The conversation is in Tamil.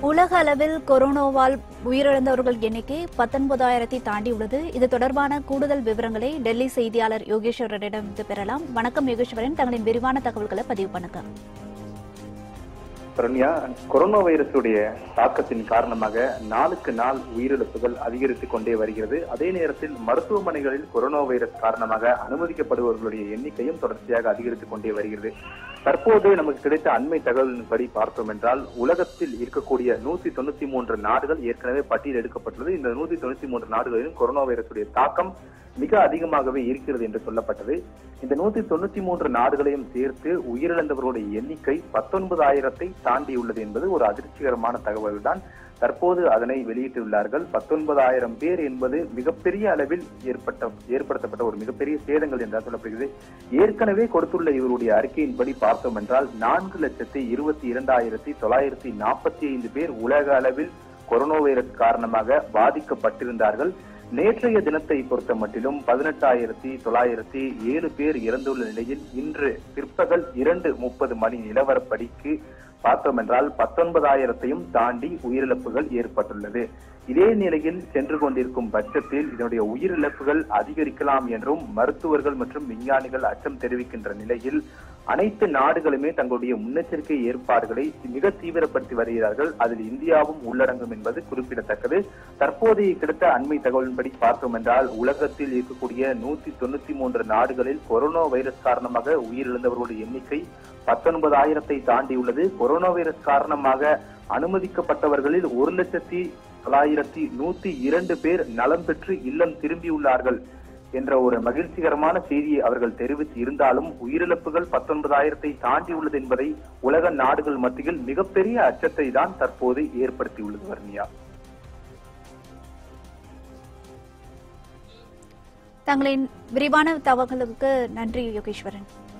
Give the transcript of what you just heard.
உலக அளவில் கொரோனாவால் உயிரிழந்தவர்கள் எண்ணிக்கை பத்தொன்பதாயிரத்தை தாண்டியுள்ளது இது தொடர்பான கூடுதல் விவரங்களை டெல்லி செய்தியாளர் யோகேஸ்வரரிடம் பெறலாம் வணக்கம் யோகேஸ்வரன் தங்களின் விரிவான தகவல்களை பதிவு பண்ணுங்க சரண்யா கொரோனா வைரஸுடைய தாக்கத்தின் காரணமாக நாளுக்கு நாள் உயிரிழப்புகள் அதிகரித்துக் கொண்டே வருகிறது அதே நேரத்தில் மருத்துவமனைகளில் கொரோனா வைரஸ் காரணமாக அனுமதிக்கப்படுபவர்களுடைய எண்ணிக்கையும் தொடர்ச்சியாக அதிகரித்துக் கொண்டே வருகிறது தற்போது நமக்கு கிடைத்த அண்மை தகவலின்படி பார்த்தோம் என்றால் உலகத்தில் இருக்கக்கூடிய நூத்தி தொண்ணூத்தி மூன்று நாடுகள் ஏற்கனவே பட்டியல் எடுக்கப்பட்டுள்ளது இந்த நூத்தி தொண்ணூத்தி மூன்று நாடுகளிலும் கொரோனா வைரஸுடைய தாக்கம் மிக அதிகமாகவே இருக்கிறது என்று சொல்லப்பட்டது இந்த நூத்தி தொண்ணூத்தி மூன்று நாடுகளையும் சேர்த்து உயிரிழந்தவர்களுடைய எண்ணிக்கை பத்தொன்பதாயிரத்தை தாண்டியுள்ளது என்பது ஒரு அதிர்ச்சிகரமான தகவல் தான் தற்போது அதனை வெளியிட்டுள்ளார்கள் பத்தொன்பதாயிரம் பேர் என்பது மிகப்பெரிய அளவில் ஏற்பட்ட ஏற்படுத்தப்பட்ட ஒரு மிகப்பெரிய சேதங்கள் என்றால் சொல்லப்படுகிறது ஏற்கனவே கொடுத்துள்ள இவருடைய அறிக்கையின்படி பார்த்தோம் என்றால் நான்கு லட்சத்தி இருபத்தி இரண்டாயிரத்தி தொள்ளாயிரத்தி நாற்பத்தி ஐந்து பேர் உலக அளவில் கொரோனா வைரஸ் காரணமாக பாதிக்கப்பட்டிருந்தார்கள் நேற்றைய தினத்தை பொறுத்த மட்டிலும் பதினெட்டாயிரத்தி தொள்ளாயிரத்தி ஏழு பேர் இறந்துள்ள நிலையில் இன்று பிற்பகல் இரண்டு முப்பது மணி நிலவரப்படிக்கு பார்த்தோம் என்றால் பத்தொன்பதாயிரத்தையும் தாண்டி உயிரிழப்புகள் ஏற்பட்டுள்ளது இதே நிலையில் சென்று கொண்டிருக்கும் பட்சத்தில் இதனுடைய உயிரிழப்புகள் அதிகரிக்கலாம் என்றும் மருத்துவர்கள் மற்றும் விஞ்ஞானிகள் அச்சம் தெரிவிக்கின்ற நிலையில் அனைத்து நாடுகளுமே தங்களுடைய முன்னெச்சரிக்கை ஏற்பாடுகளை மிக தீவிரப்படுத்தி வருகிறார்கள் அதில் இந்தியாவும் உள்ளடங்கும் என்பது குறிப்பிடத்தக்கது தற்போதைய கிடைத்த அண்மை தகவலின்படி பார்த்தோம் என்றால் உலகத்தில் இருக்கக்கூடிய நூத்தி தொண்ணூத்தி மூன்று நாடுகளில் கொரோனா வைரஸ் காரணமாக உயிரிழந்தவர்களுடைய எண்ணிக்கை பத்தொன்பதாயிரத்தை தாண்டியுள்ளது கொரோனா வைரஸ் காரணமாக அனுமதிக்கப்பட்டவர்களில் ஒரு லட்சத்தி தொள்ளாயிரத்தி நூத்தி இரண்டு பேர் நலம் பெற்று இல்லம் திரும்பியுள்ளார்கள் என்ற ஒரு மகிழ்ச்சிகரமான செய்தியை அவர்கள் தெரிவித்து இருந்தாலும் உயிரிழப்புகள் பத்தொன்பதாயிரத்தை தாண்டியுள்ளது என்பதை உலக நாடுகள் மத்தியில் மிகப்பெரிய அச்சத்தை தான் தற்போது ஏற்படுத்தியுள்ளது வர்ணியா தங்களின் விரிவான தகவல்களுக்கு நன்றி யோகேஸ்வரன்